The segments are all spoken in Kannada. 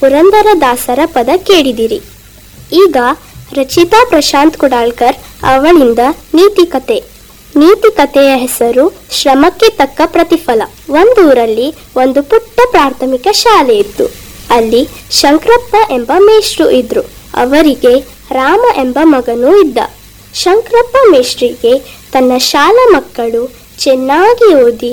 ಪುರಂದರದಾಸರ ಪದ ಕೇಳಿದಿರಿ ಈಗ ರಚಿತಾ ಪ್ರಶಾಂತ್ ಕುಡಾಳ್ಕರ್ ಅವಳಿಂದ ನೀತಿ ಕತೆ ನೀತಿ ಕಥೆಯ ಹೆಸರು ಶ್ರಮಕ್ಕೆ ತಕ್ಕ ಪ್ರತಿಫಲ ಒಂದೂರಲ್ಲಿ ಒಂದು ಪುಟ್ಟ ಪ್ರಾಥಮಿಕ ಶಾಲೆ ಇತ್ತು ಅಲ್ಲಿ ಶಂಕರಪ್ಪ ಎಂಬ ಮೇಷ್ಟ್ರು ಇದ್ರು ಅವರಿಗೆ ರಾಮ ಎಂಬ ಮಗನೂ ಇದ್ದ ಶಂಕರಪ್ಪ ಮೇಷ್ಟ್ರಿಗೆ ತನ್ನ ಶಾಲಾ ಮಕ್ಕಳು ಚೆನ್ನಾಗಿ ಓದಿ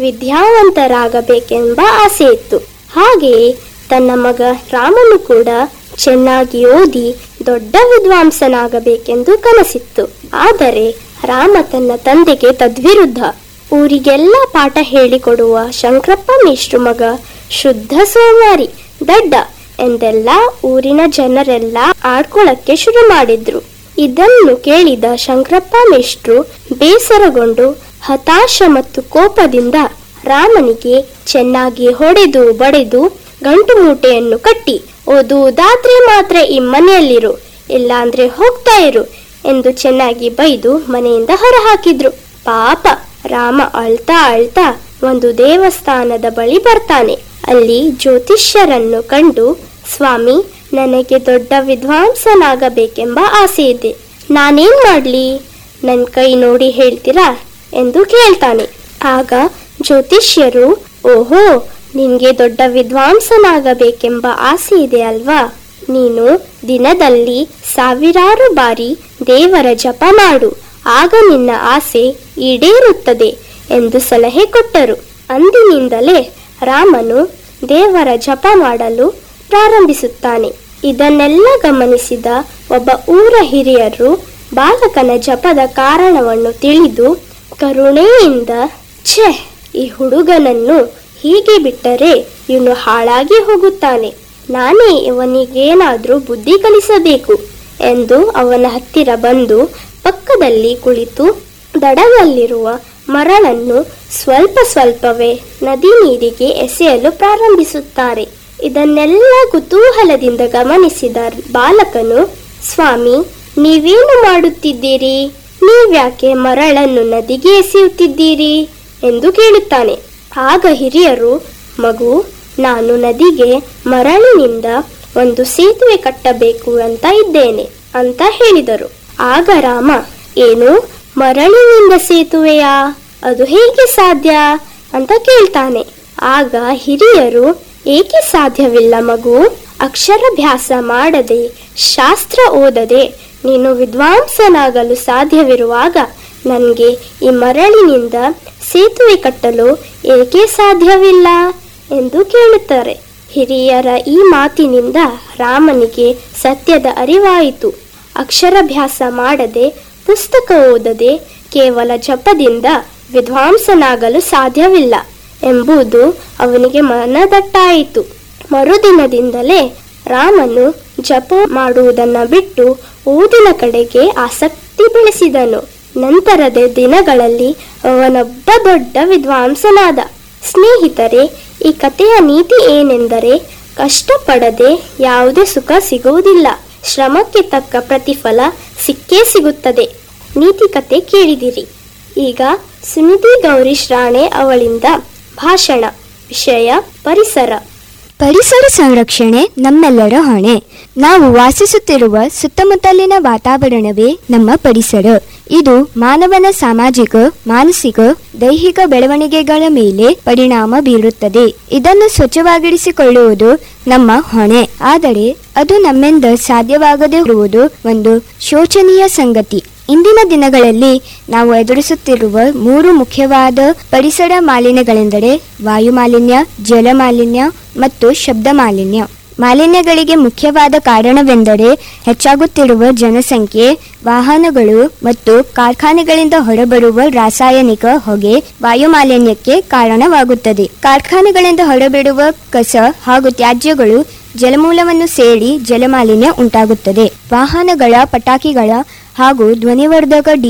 ವಿದ್ಯಾವಂತರಾಗಬೇಕೆಂಬ ಆಸೆ ಇತ್ತು ಹಾಗೆಯೇ ತನ್ನ ಮಗ ರಾಮನು ಕೂಡ ಚೆನ್ನಾಗಿ ಓದಿ ದೊಡ್ಡ ವಿದ್ವಾಂಸನಾಗಬೇಕೆಂದು ಕನಸಿತ್ತು ಆದರೆ ರಾಮ ತನ್ನ ತಂದೆಗೆ ತದ್ವಿರುದ್ಧ ಊರಿಗೆಲ್ಲ ಪಾಠ ಹೇಳಿಕೊಡುವ ಶಂಕರಪ್ಪ ಮೇಷ್ಟ್ರು ಮಗ ಶುದ್ಧ ಸೋಮಾರಿ ದಡ್ಡ ಎಂದೆಲ್ಲ ಊರಿನ ಜನರೆಲ್ಲ ಆಡ್ಕೊಳಕ್ಕೆ ಶುರು ಮಾಡಿದ್ರು ಇದನ್ನು ಕೇಳಿದ ಶಂಕರಪ್ಪ ಮೇಷ್ಟ್ರು ಬೇಸರಗೊಂಡು ಹತಾಶ ಮತ್ತು ಕೋಪದಿಂದ ರಾಮನಿಗೆ ಚೆನ್ನಾಗಿ ಹೊಡೆದು ಬಡೆದು ಗಂಟು ಮೂಟೆಯನ್ನು ಕಟ್ಟಿ ಓದುವುದಾದ್ರೆ ಮಾತ್ರ ಈ ಮನೆಯಲ್ಲಿರು ಇಲ್ಲಾಂದ್ರೆ ಹೋಗ್ತಾ ಇರು ಎಂದು ಚೆನ್ನಾಗಿ ಬೈದು ಮನೆಯಿಂದ ಹೊರಹಾಕಿದ್ರು ಪಾಪ ರಾಮ ಅಳ್ತಾ ಅಳ್ತಾ ಒಂದು ದೇವಸ್ಥಾನದ ಬಳಿ ಬರ್ತಾನೆ ಅಲ್ಲಿ ಜ್ಯೋತಿಷ್ಯರನ್ನು ಕಂಡು ಸ್ವಾಮಿ ನನಗೆ ದೊಡ್ಡ ವಿದ್ವಾಂಸನಾಗಬೇಕೆಂಬ ಆಸೆ ಇದೆ ನಾನೇನ್ ಮಾಡ್ಲಿ ನನ್ನ ಕೈ ನೋಡಿ ಹೇಳ್ತೀರಾ ಎಂದು ಕೇಳ್ತಾನೆ ಆಗ ಜ್ಯೋತಿಷ್ಯರು ಓಹೋ ನಿನ್ಗೆ ದೊಡ್ಡ ವಿದ್ವಾಂಸನಾಗಬೇಕೆಂಬ ಆಸೆ ಇದೆ ಅಲ್ವಾ ನೀನು ದಿನದಲ್ಲಿ ಸಾವಿರಾರು ಬಾರಿ ದೇವರ ಜಪ ಮಾಡು ಆಗ ನಿನ್ನ ಆಸೆ ಈಡೇರುತ್ತದೆ ಎಂದು ಸಲಹೆ ಕೊಟ್ಟರು ಅಂದಿನಿಂದಲೇ ರಾಮನು ದೇವರ ಜಪ ಮಾಡಲು ಪ್ರಾರಂಭಿಸುತ್ತಾನೆ ಇದನ್ನೆಲ್ಲ ಗಮನಿಸಿದ ಒಬ್ಬ ಊರ ಹಿರಿಯರು ಬಾಲಕನ ಜಪದ ಕಾರಣವನ್ನು ತಿಳಿದು ಕರುಣೆಯಿಂದ ಛೆ ಈ ಹುಡುಗನನ್ನು ಹೀಗೆ ಬಿಟ್ಟರೆ ಇವನು ಹಾಳಾಗಿ ಹೋಗುತ್ತಾನೆ ನಾನೇ ಇವನಿಗೇನಾದ್ರೂ ಬುದ್ಧಿ ಕಲಿಸಬೇಕು ಎಂದು ಅವನ ಹತ್ತಿರ ಬಂದು ಪಕ್ಕದಲ್ಲಿ ಕುಳಿತು ದಡದಲ್ಲಿರುವ ಮರಳನ್ನು ಸ್ವಲ್ಪ ಸ್ವಲ್ಪವೇ ನದಿ ನೀರಿಗೆ ಎಸೆಯಲು ಪ್ರಾರಂಭಿಸುತ್ತಾರೆ ಇದನ್ನೆಲ್ಲ ಕುತೂಹಲದಿಂದ ಗಮನಿಸಿದ ಬಾಲಕನು ಸ್ವಾಮಿ ನೀವೇನು ಮಾಡುತ್ತಿದ್ದೀರಿ ನೀವ್ಯಾಕೆ ಮರಳನ್ನು ನದಿಗೆ ಎಸೆಯುತ್ತಿದ್ದೀರಿ ಎಂದು ಕೇಳುತ್ತಾನೆ ಆಗ ಹಿರಿಯರು ಮಗು ನಾನು ನದಿಗೆ ಮರಳಿನಿಂದ ಒಂದು ಸೇತುವೆ ಕಟ್ಟಬೇಕು ಅಂತ ಇದ್ದೇನೆ ಅಂತ ಹೇಳಿದರು ಆಗ ರಾಮ ಏನು ಮರಳಿನಿಂದ ಸೇತುವೆಯಾ ಅದು ಹೇಗೆ ಸಾಧ್ಯ ಅಂತ ಕೇಳ್ತಾನೆ ಆಗ ಹಿರಿಯರು ಏಕೆ ಸಾಧ್ಯವಿಲ್ಲ ಮಗು ಅಕ್ಷರಾಭ್ಯಾಸ ಮಾಡದೆ ಶಾಸ್ತ್ರ ಓದದೆ ನೀನು ವಿದ್ವಾಂಸನಾಗಲು ಸಾಧ್ಯವಿರುವಾಗ ನನಗೆ ಈ ಮರಳಿನಿಂದ ಸೇತುವೆ ಕಟ್ಟಲು ಏಕೆ ಸಾಧ್ಯವಿಲ್ಲ ಎಂದು ಕೇಳುತ್ತಾರೆ ಹಿರಿಯರ ಈ ಮಾತಿನಿಂದ ರಾಮನಿಗೆ ಸತ್ಯದ ಅರಿವಾಯಿತು ಅಕ್ಷರಾಭ್ಯಾಸ ಮಾಡದೆ ಪುಸ್ತಕ ಓದದೆ ಕೇವಲ ಜಪದಿಂದ ವಿದ್ವಾಂಸನಾಗಲು ಸಾಧ್ಯವಿಲ್ಲ ಎಂಬುದು ಅವನಿಗೆ ಮನದಟ್ಟಾಯಿತು ಮರುದಿನದಿಂದಲೇ ರಾಮನು ಜಪ ಮಾಡುವುದನ್ನ ಬಿಟ್ಟು ಓದಿನ ಕಡೆಗೆ ಆಸಕ್ತಿ ಬೆಳೆಸಿದನು ನಂತರದ ದಿನಗಳಲ್ಲಿ ಅವನೊಬ್ಬ ದೊಡ್ಡ ವಿದ್ವಾಂಸನಾದ ಸ್ನೇಹಿತರೆ ಈ ಕಥೆಯ ನೀತಿ ಏನೆಂದರೆ ಕಷ್ಟಪಡದೆ ಯಾವುದೇ ಸುಖ ಸಿಗುವುದಿಲ್ಲ ಶ್ರಮಕ್ಕೆ ತಕ್ಕ ಪ್ರತಿಫಲ ಸಿಕ್ಕೇ ಸಿಗುತ್ತದೆ ನೀತಿ ಕತೆ ಕೇಳಿದಿರಿ ಈಗ ಸುನಿಧಿ ಗೌರೀಶ್ ರಾಣೆ ಅವಳಿಂದ ಭಾಷಣ ವಿಷಯ ಪರಿಸರ ಪರಿಸರ ಸಂರಕ್ಷಣೆ ನಮ್ಮೆಲ್ಲರ ಹೊಣೆ ನಾವು ವಾಸಿಸುತ್ತಿರುವ ಸುತ್ತಮುತ್ತಲಿನ ವಾತಾವರಣವೇ ನಮ್ಮ ಪರಿಸರ ಇದು ಮಾನವನ ಸಾಮಾಜಿಕ ಮಾನಸಿಕ ದೈಹಿಕ ಬೆಳವಣಿಗೆಗಳ ಮೇಲೆ ಪರಿಣಾಮ ಬೀರುತ್ತದೆ ಇದನ್ನು ಸ್ವಚ್ಛವಾಗಿರಿಸಿಕೊಳ್ಳುವುದು ನಮ್ಮ ಹೊಣೆ ಆದರೆ ಅದು ನಮ್ಮಿಂದ ಸಾಧ್ಯವಾಗದೇ ಇರುವುದು ಒಂದು ಶೋಚನೀಯ ಸಂಗತಿ ಇಂದಿನ ದಿನಗಳಲ್ಲಿ ನಾವು ಎದುರಿಸುತ್ತಿರುವ ಮೂರು ಮುಖ್ಯವಾದ ಪರಿಸರ ಮಾಲಿನ್ಯಗಳೆಂದರೆ ವಾಯು ಮಾಲಿನ್ಯ ಜಲ ಮಾಲಿನ್ಯ ಮತ್ತು ಶಬ್ದ ಮಾಲಿನ್ಯ ಮಾಲಿನ್ಯಗಳಿಗೆ ಮುಖ್ಯವಾದ ಕಾರಣವೆಂದರೆ ಹೆಚ್ಚಾಗುತ್ತಿರುವ ಜನಸಂಖ್ಯೆ ವಾಹನಗಳು ಮತ್ತು ಕಾರ್ಖಾನೆಗಳಿಂದ ಹೊರಬರುವ ರಾಸಾಯನಿಕ ಹೊಗೆ ವಾಯು ಮಾಲಿನ್ಯಕ್ಕೆ ಕಾರಣವಾಗುತ್ತದೆ ಕಾರ್ಖಾನೆಗಳಿಂದ ಹೊರಬಿಡುವ ಕಸ ಹಾಗೂ ತ್ಯಾಜ್ಯಗಳು ಜಲಮೂಲವನ್ನು ಸೇರಿ ಜಲಮಾಲಿನ್ಯ ಉಂಟಾಗುತ್ತದೆ ವಾಹನಗಳ ಪಟಾಕಿಗಳ ಹಾಗೂ ಧ್ವನಿವರ್ಧಕ ಡಿ